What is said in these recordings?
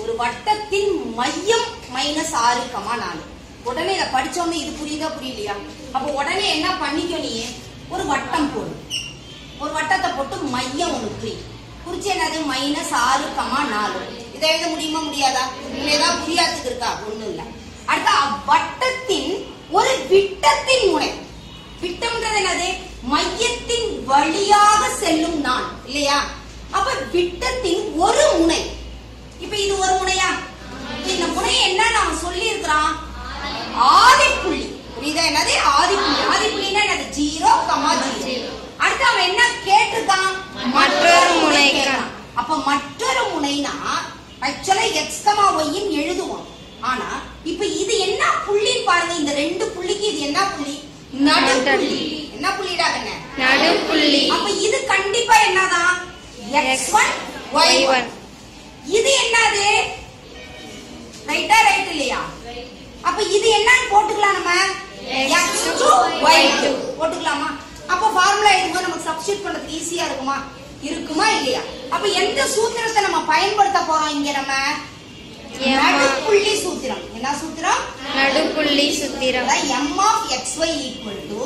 ஒரு வட்டத்தின் மையம் மைனஸ் ஆறு கமா நாலு உடனே இதை படிச்சோம்னா இது புரியுதா புரியலையா அப்ப உடனே என்ன பண்ணிக்கோ நீ ஒரு வட்டம் போடு ஒரு வட்டத்தை போட்டு மையம் ஒண்ணு குறி குறிச்சு என்னது மைனஸ் ஆறு கமா நாலு இதை எழுத முடியுமா முடியாதா இதுல ஏதாவது புரியாததுக்கு இருக்கா ஒண்ணும் இல்ல அடுத்து அவ்வட்டத்தின் ஒரு விட்டத்தின் முனை விட்டம்ன்றது என்னது மையத்தின் வழியாக செல்லும் நான் இல்லையா அப்ப விட்டத்தின் ஒரு முனை இப்ப இது ஒரு முனையா இந்த முனை என்ன நாம சொல்லி இருக்கிறான் ஆதிப்புள்ளி புரியுதா என்னது ஆதிப்புள்ளி ஆதிப்புள்ளினா என்னது ஜீரோ கமா ஜீரோ அடுத்து அவன் என்ன கேட்டிருக்கான் மற்றொரு முனை கேட்கிறான். அப்ப மற்றொரு முனைனா ஆக்சுவலா எக்ஸ் கமா ஒய்யின் எழுதுவோம் ஆனா இப்ப இது என்ன புள்ளின்னு பாருங்க இந்த ரெண்டு புள்ளிக்கு இது என்ன புள்ளி நடுப்புள்ளி என்ன புள்ளிடா கண்ணே நடுப்புள்ளி அப்ப இது கண்டிப்பா என்னதான் X one Y Y1. One இது என்னது ரைட்டா ரைட் இல்லையா அப்ப இது என்னன்னு போட்டுக்கலாம் நம்ம எக்ஸ் டூ ஒய் டூ போட்டுக்கலாமா அப்ப ஃபார்முலா எழுதும்போது நமக்கு சப்ஸ்டியூட் பண்றதுக்கு ஈஸியா இருக்குமா இருக்குமா இல்லையா அப்ப எந்த சூத்திரத்தை நம்ம பயன்படுத்த போறோம் இங்க நம்ம M. நடுப்புள்ளி சூத்திரம் என்ன சூத்திரம் நடுப்புள்ளி சுத்திரம் m of xy equal to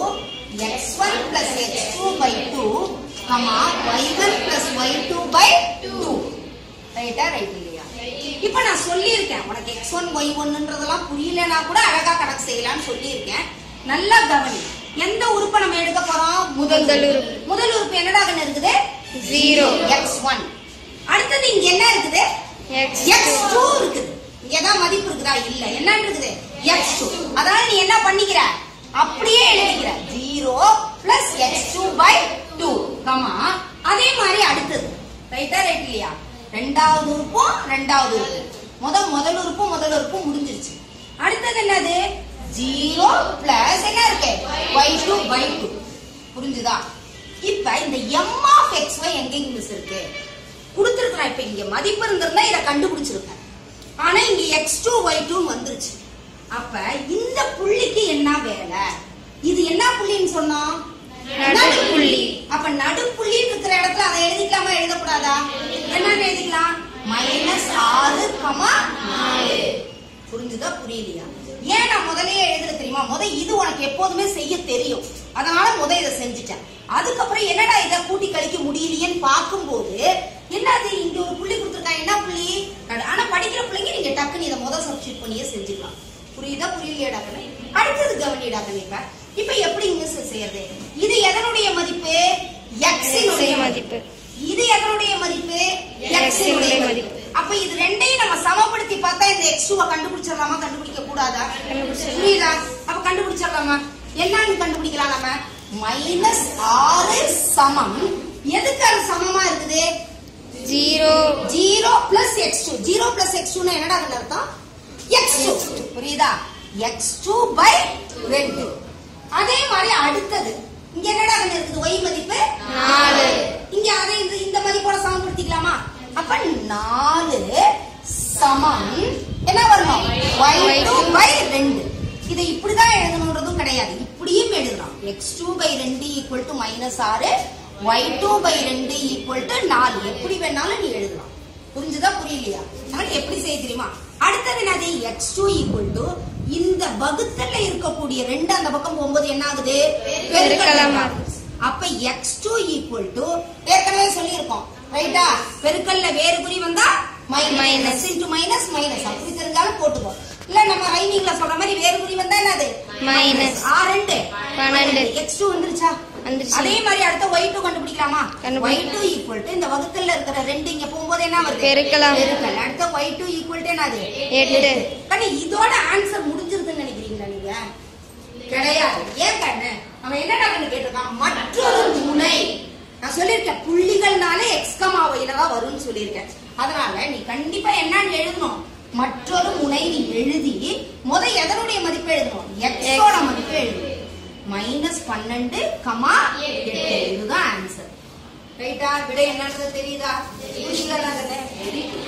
x1 plus x2 by 2, comma y1 plus y2 by 2. ரைட்டா ரைட் இல்லையா இப்ப நான் சொல்லியிருக்கேன் உனக்கு x1 y1ன்றதெல்லாம் புரியலனா கூட அழகா கணக்கு செய்யலாம்னு சொல்லியிருக்கேன் நல்லா கவனி எந்த உறுப்பை நம்ம எடுக்க போறோம் முதல் முதல் உறுப்பு. உறுப்பு. முதல் உறுப்பு என்னடா கண்ணு இருக்குது Zero. x1 அடுத்தது இங்க என்ன இருக்குது எக்ஸ் x2 இருக்குது இங்கதான் மதிப்பு இருக்குதா இல்ல என்ன இருக்குது x2 அதனால நீ என்ன பண்ணிக்கிற அப்படியே எழுதிக்கிற 0 பிளஸ் x2 பை 2 கமா அதே மாதிரி அடுத்தது ரைட்டா ரைட் இல்லையா ரெண்டாவது உறுப்பும் ரெண்டாவது உறுப்பு முத முதல் உறுப்பும் முதல் உறுப்பும் முடிஞ்சிருச்சு அடுத்தது என்னது 0 பிளஸ் என்ன இருக்கு y2 பை 2 புரிஞ்சுதா இப்ப இந்த m of xy எங்க மிஸ் இருக்கு கொடுத்துருக்கான் இப்ப இங்க மதிப்பு இருந்திருந்தா இதை கண்டுபிடிச்சிருப்பேன் ஆனா இங்க எக்ஸ் டூ ஒய் டூ வந்துருச்சு அப்ப இந்த புள்ளிக்கு என்ன வேலை இது என்ன புள்ளின்னு சொன்னோம் நடுப்புள்ளி. அப்ப நடுப்புள்ளி இருக்கிற இடத்துல அதை எழுதிக்கலாமா எழுதக்கூடாதா என்னன்னு எழுதிக்கலாம் மைனஸ் ஆறு கமா நாலு புரிஞ்சுதா புரியலையா ஏன் நான் முதல்லயே எழுதுற தெரியுமா முத இது உனக்கு எப்போதுமே செய்ய தெரியும் அதனால முத இதை செஞ்சுட்டேன் அதுக்கப்புறம் என்னடா இதை கூட்டி கழிக்க முடியலையேன்னு பார்க்கும்போது என்னது இங்க ஒரு புள்ளி கொடுத்துருக்காங்க என்ன புள்ளி நடு- ஆனா படிக்கிற பிள்ளைங்க நீங்க டக்குன்னு இதை முத சப்ஸ்டியூட் பண்ணியே செஞ்சுக்கலாம் புரியுதா புரியலையா கண்ணு அடுத்தது கவனிடா கண்ணு இப்ப இப்ப எப்படி மிஸ் செய்யறது இது எதனுடைய மதிப்பு எக்ஸினுடைய X மதிப்பு மதிப்பு. இது எதனுடைய மதிப்பு X X இனுடைய இனுடைய மதிப்பு அப்ப இது ரெண்டையும் நம்ம சமப்படுத்தி பார்த்தா இந்த எக்ஸ் டூவை கண்டுபிடிச்சிடலாமா கண்டுபிடிக்க கூடாதா கண்டுபிடிச்சிடலாம். புரியுதா அப்ப கண்டுபிடிச்சிடலாமா என்னன்னு கண்டுபிடிக்கலாம் நம்ம மைனஸ் ஆறு சமம் எதுக்கு அது சமமா இருக்குது zero zero plus x two zero plus x two என்னடா அதுல அர்த்தம் எக்ஸ் டூ புரியுதா எக்ஸ் டூ பை ரெண்டு அதே மாதிரி அடுத்தது இங்க என்னடா அதுல இருக்குது ஒய் மதிப்பு நாலு. இங்க அதை இந்த இந்த மதிப்போட சமப்படுத்திக்கலாமா அப்ப நாலு சமம் என்ன வரணும் ஒய் டூ பை ரெண்டு இதை இப்படிதான் எழுதணுன்றதும் கிடையாது இப்படியும் எழுதலாம் எக்ஸ் டூ பை ரெண்டு ஈக்குவல் டு மைனஸ் ஆறு ஒய் டூ பை ரெண்டு ஈக்குவல் டு நாலு எப்படி வேணாலும் நீ எழுதலாம் புரிஞ்சுதா புரியலையா அதனால எப்படி செய்ய தெரியுமா அடுத்தது என்னது எக்ஸ் டூ ஈக்குவல் டு இந்த வகுத்தல்ல இருக்கக்கூடிய ரெண்டு அந்த பக்கம் போகும்போது என்ன ஆகுது பெருக்கலமா அப்ப எக்ஸ் டூ ஈக்குவல் டு ஏற்கனவே சொல்லியிருக்கோம் ரைட்டா பெருக்கல்ல வேறு குறி வந்தா minus Minus. Into minus minus அப்படி தெரிஞ்சாலும் போட்டுக்கோ இல்ல நம்ம ரைமிங்ல சொல்ற மாதிரி வேறு குறி வந்தா என்னது Minus. ஆ ரெண்டு பன்னெண்டு. எக்ஸ் டூ வந்துருச்சா வந்துருச்சு. அதே மாதிரி அடுத்த ஒய் டூ கண்டுபிடிக்கலாமா கண்டுபிடி. ஒய் டூ ஈக்குவல் டு இந்த வகுத்தல்ல இருக்கிற ரெண்டு இங்க போகும்போது என்ன வருது பெருக்கலாம். பெருக்கல் அடுத்த ஒய் டூ ஈக்குவல் டு என்னது எட்டு. கண்ணு இதோட ஆன்சர் முடிஞ்சிருதுன்னு நினைக்கிறீங்களா நீங்க கிடையாது ஏன் கண்ணு அவன் என்னடா கண்ணு கேட்டிருக்கான் மற்றொரு முனை நான் சொல்லியிருக்கேன் புள்ளிகள்னாலே எக்ஸ்கமா தான் வரும்னு சொல்லியிருக்கேன் அதனால நீ கண்டிப்பா என்னன்னு எழுதணும் மற்றொரு முனை நீ எழுதி முத எதனுடைய மதிப்பு எழுதணும் எக்ஸோட மதிப்பு எழுதணும் மைனஸ் பன்னெண்டு கமா எட்டு இதுதான் ஆன்சர் ரைட்டா விட என்னன்றது தெரியுதா புரியுதா கண்ணு வெரி